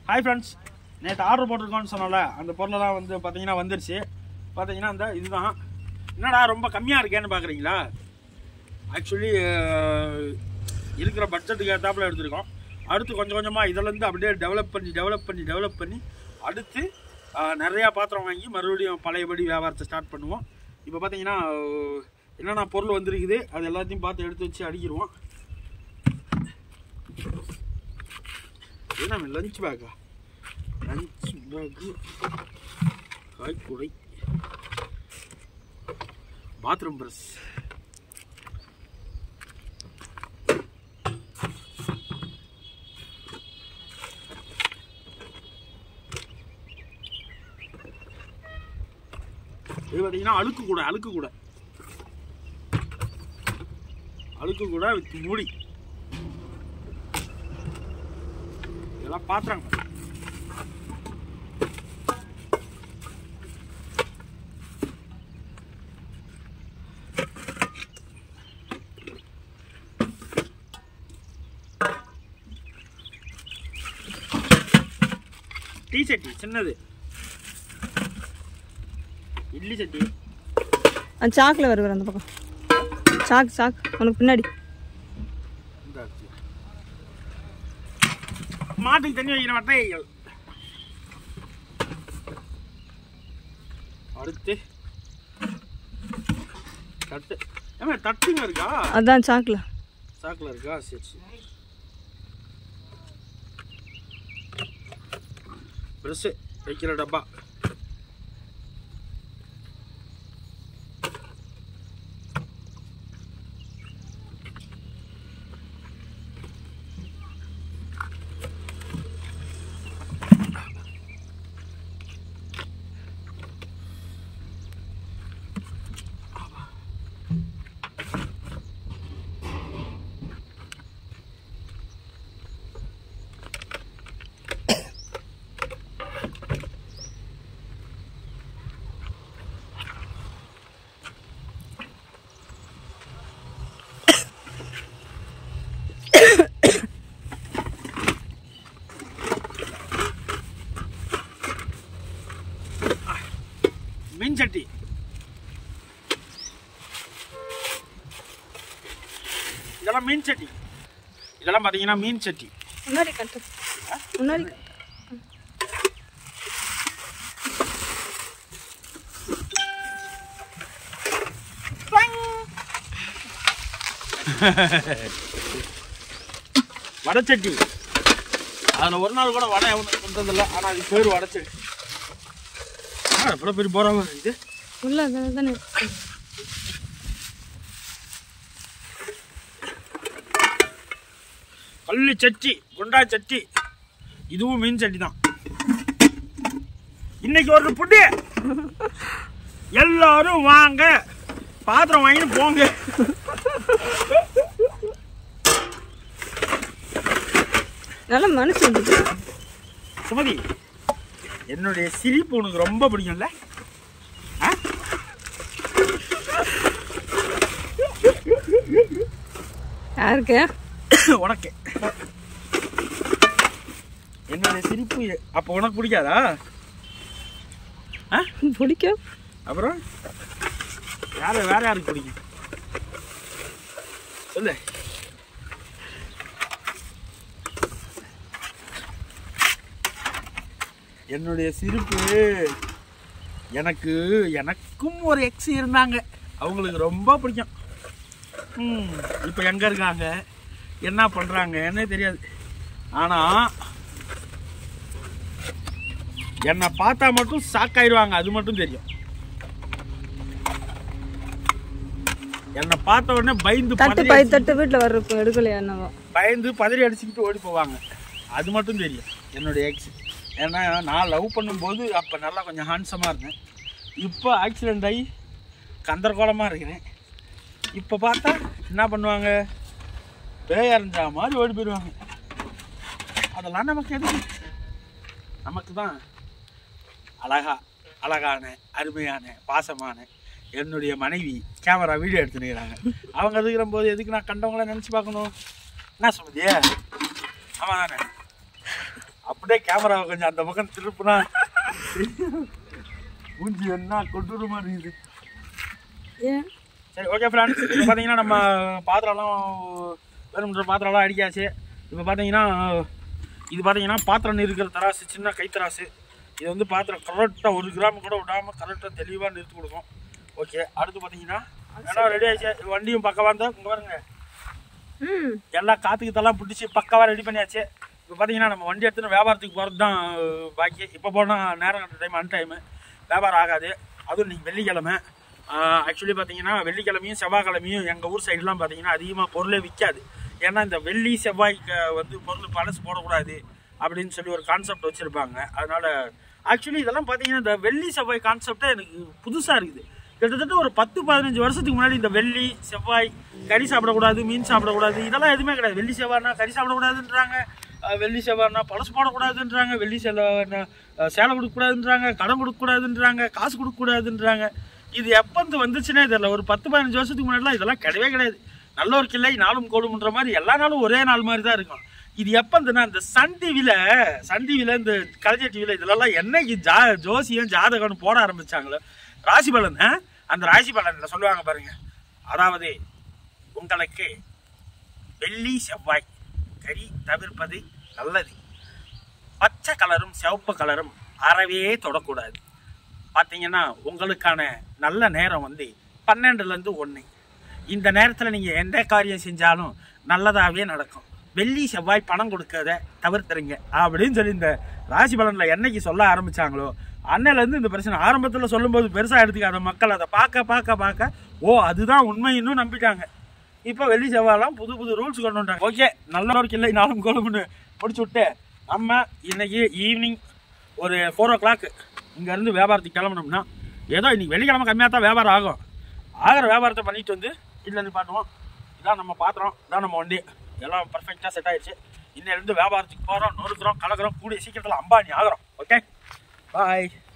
Hi friends நேற்று order போட்டிருக்கோன்னு சொன்னோம்ல அந்த பொருளெல்லாம் வந்து பார்த்தீங்கன்னா வந்துருச்சு பார்த்தீங்கன்னா இந்த இதுதான் என்னடா ரொம்ப கம்மியாக இருக்கேன்னு பார்க்குறீங்களா ஆக்சுவலி இருக்கிற பட்ஜெட்டுக்கு ஏற்றாப்புல எடுத்திருக்கோம் அடுத்து கொஞ்சம் கொஞ்சமாக இதிலேருந்து அப்படியே டெவலப் பண்ணி டெவலப் பண்ணி டெவலப் பண்ணி அடுத்து அஹ், நிறையா பாத்திரம் வாங்கி மறுபடியும் பழையபடி வியாபாரத்தை ஸ்டார்ட் பண்ணுவோம் இப்போ பார்த்தீங்கன்னா அஹ், என்னென்ன பொருள் வந்திருக்குது அது எல்லாத்தையும் பார்த்து எடுத்து வச்சு அடிக்கிடுவோம் என்ன லஞ்ச் பேக்கா லஞ்ச் பேக்கு காய்குடை பாத்ரூம் ப்ரஷ் இது பார்த்தீங்கன்னா அழுக்கு கூட அழுக்கு கூட அழுக்கு கூட வித் மூடி இதெல்லாம் பாத்திரங்க டீ சட்டி சின்னது இட்லி சட்டி அந்த சாக்கில் வருவார் அந்த பக்கம் சாக் சாக் உனக்கு பின்னாடி இந்த அரிசி. மாட்டுக்கு தண்ணி வைக்கிற வட்டைகள் அடுத்து தட்டு ஏமா தட்டுங்க இருக்கா அதான் சாக்கில் சாக்கில் இருக்கா சரி சரி ப்ரெஷ்ஷு வைக்கிற டப்பா மீன் சட்டி இதெல்லாம் மீன் சட்டி இதெல்லாம் பார்த்தீங்கன்னா மீன் சட்டி முன்னாடி கட்டு முன்னாடி வடச்சட்டி அதில் ஒரு நாள் கூட வடை எவனும் பண்ணுறதில்ல ஆனால் அது பேர் வடச்சட்டி ஆ எவ்வளோ பேர் போகிறாங்க இது உள்ள அதான் தானே கல்லு சட்டி குண்டா சட்டி இதுவும் மீன் சட்டி தான் இன்னைக்கு ஒரு புட்டி எல்லாரும் வாங்க பாத்திரம் வாங்கிட்டு போங்க நல்ல மனசு வந்துச்சு சுமதி என்னுடைய சிரிப்பு உனக்கு ரொம்ப பிடிக்கும்ல ஆ? யாருக்கு உனக்கு என்னுடைய சிரிப்பு அப்போ உனக்கு பிடிக்காதா ஆ பிடிக்கும் அப்புறம் யாரு வேற யாருக்கு பிடிக்கும் சொல்லு என்னுடைய சிரிப்பு எனக்கு எனக்கும் ஒரு எக்ஸ் இருந்தாங்க அவங்களுக்கு ரொம்ப பிடிக்கும் ம் இப்போ எங்கே இருக்காங்க என்ன பண்ணுறாங்கன்னு தெரியாது ஆனால் என்னை பார்த்தா மட்டும் ஷாக் ஆயிடுவாங்க அது மட்டும் தெரியும் என்னை பார்த்த உடனே பயந்து தட்டு பதறி பை அடிச்சு- தட்டு வீட்டில் வர்றப்போ எடுக்கலையா என்னவோ பயந்து பதறி அடிச்சுக்கிட்டு ஓடி போவாங்க அது மட்டும் தெரியும் என்னுடைய எக்ஸ் ஏன்னா நான் லவ் பண்ணும்போது அப்போ நல்லா கொஞ்சம் ஹான்சமாக இருந்தேன் இப்போ ஆக்சிடெண்ட் ஆகி கந்தரகோலமாக இருக்கிறேன் இப்போ பார்த்தா என்ன பண்ணுவாங்க பேய் அரைஞ்சா மாதிரி ஓடி போயிடுவாங்க அதெல்லாம் நமக்கு எதுக்கு நமக்கு தான் அழகா அழகான அருமையான பாசமான என்னுடைய மனைவி கேமரா வீடியோ எடுத்துனுக்கிறாங்க அவங்க இருக்கிற போது எதுக்கு நான் கண்டவங்கள நினச்சி பார்க்கணும் என்ன சொல்லுது ஆமாம் தானே அப்படி அப்படியே கேமராவை கொஞ்சம் அந்த பக்கம் திருப்புனா மூஞ்சி என்ன கொடூரமா இருக்குது ஏன் சரி ஓகே ஃப்ரெண்ட்ஸ் இப்போ பார்த்தீங்கன்னா நம்ம பாத்திரம்லாம் வேணுன்ற பாத்திரம்லாம் அடிக்காச்சு இப்போ பார்த்தீங்கன்னா இது பார்த்தீங்கன்னா பாத்திரம் இருக்கிற தராசு சின்ன கைத்தராசு இது வந்து பாத்திரம் கரெக்டாக ஒரு கிராம் கூட விடாமல் கரெக்டாக தெளிவாக நிறுத்தி கொடுக்கும் ஓகே அடுத்து பார்த்தீங்கன்னா எல்லாம் ரெடி ஆயிடுச்சு வண்டியும் பக்கமாக இருந்தால் இங்கே பாருங்க ம் எல்லாம் காத்துக்கு தலாம் பிடிச்சி பக்காவாக ரெடி பண்ணியாச்சு இப்போ பார்த்தீங்கன்னா நம்ம வண்டி எடுத்துன்னு வியாபாரத்துக்கு போகிறது தான் பாக்கி இப்போ போனால் நேரம் கட்ட டைம் அன் டைமு வியாபாரம் ஆகாது அதுவும் இன்னைக்கு வெள்ளிக்கிழமை ஆக்சுவலி பார்த்தீங்கன்னா வெள்ளிக்கிழமையும் செவ்வாய்க்கிழமையும் எங்கள் ஊர் சைடுலாம் பார்த்தீங்கன்னா அதிகமாக பொருளே விற்காது ஏன்னா இந்த வெள்ளி செவ்வாய்க்கு வந்து பொருள் பழசு போடக்கூடாது அப்படின்னு சொல்லி ஒரு கான்செப்ட் வச்சுருப்பாங்க அதனால ஆக்சுவலி இதெல்லாம் பார்த்தீங்கன்னா இந்த வெள்ளி செவ்வாய் கான்செப்டே எனக்கு புதுசாக இருக்குது கிட்டத்தட்ட ஒரு பத்து பதினஞ்சு வருஷத்துக்கு முன்னாடி இந்த வெள்ளி செவ்வாய் கறி சாப்பிடக்கூடாது மீன் சாப்பிடக்கூடாது இதெல்லாம் எதுவுமே கிடையாது வெள்ளி செவ்வாய்னா கறி சாப்பிடக்கூடாதுன்றாங்க அஹ் வெள்ளி செவ்வாய்னா பழசு போடக்கூடாதுன்றாங்க வெள்ளி செவ்வாய்னா அஹ் சேலை கொடுக்கக்கூடாதுன்றாங்க கடன் கொடுக்கக்கூடாதுன்றாங்க காசு கொடுக்கக்கூடாதுன்றாங்க இது எப்போ வந்து வந்துச்சுன்னே தெரியல ஒரு பத்து பதினஞ்சு வருஷத்துக்கு முன்னாடிலாம் இதெல்லாம் கிடையவே கிடையாது நல்ல ஒரு கிளை நாளும் கோடும்ன்ற மாதிரி எல்லா நாளும் ஒரே நாள் மாதிரி தான் இருக்கும் இது எப்போ இருந்துன்னா இந்த சன் டிவியில் சன் டிவியில் இந்த கலைஞர் டிவியில் இதெல்லாம் என்னைக்கு ஜா ஜோசியம் ஜாதகம்னு போட ஆரம்பிச்சாங்களோ ராசி பலன் ஆ? அந்த ராசி பலனில் சொல்லுவாங்க பாருங்க அதாவது உங்களுக்கு வெள்ளி செவ்வாய் கறி தவிர்ப்பது நல்லது பச்சை கலரும் சிவப்பு கலரும் அறவே தொடக்கூடாது பார்த்தீங்கன்னா உங்களுக்கான நல்ல நேரம் வந்து பன்னெண்டுலேருந்து ஒன்று இந்த நேரத்தில் நீங்கள் எந்த காரியம் செஞ்சாலும் நல்லதாகவே நடக்கும் வெள்ளி செவ்வாய் பணம் கொடுக்கறத தவிர்த்துருங்க அப்படின்னு சொல்லி இந்த ராசி பலனில் என்னைக்கு சொல்ல ஆரம்பிச்சாங்களோ அன்னையிலேருந்து இந்த பிரச்சனை ஆரம்பத்தில் சொல்லும்போது பெருசாக எடுத்துக்காத மக்கள் அதை பார்க்க பார்க்க பார்க்க ஓ அதுதான் உண்மைன்னு நம்பிட்டாங்க இப்போ வெள்ளி செவ்வாயெல்லாம் புது புது ரூல்ஸ் கொண்டு வந்துட்டாங்க ஓகே நல்ல ஒரு கிள்ளை நாளும் கோலம்னு முடிச்சு விட்டு நம்ம இன்னைக்கு ஈவினிங் ஒரு ஃபோர் ஓ கிளாக் இங்கேருந்து வியாபாரத்துக்கு கிளம்பணும்னா ஏதோ இன்னைக்கு வெள்ளிக்கிழமை கம்மியாக தான் வியாபாரம் ஆகும் ஆகிற வியாபாரத்தை பண்ணிட்டு வந்து இல்லை நிப்பாட்டுவோம் இதான் நம்ம பாத்திரம் இதான் நம்ம வண்டி எல்லாம் பர்ஃபெக்டாக செட் ஆயிடுச்சு இன்னிலிருந்து வியாபாரத்துக்கு போகிறோம் நொறுக்கிறோம் கலக்கிறோம் கூடிய சீக்கிரத்தில் அம்பானி ஆகிறோம் ஓகே பாய்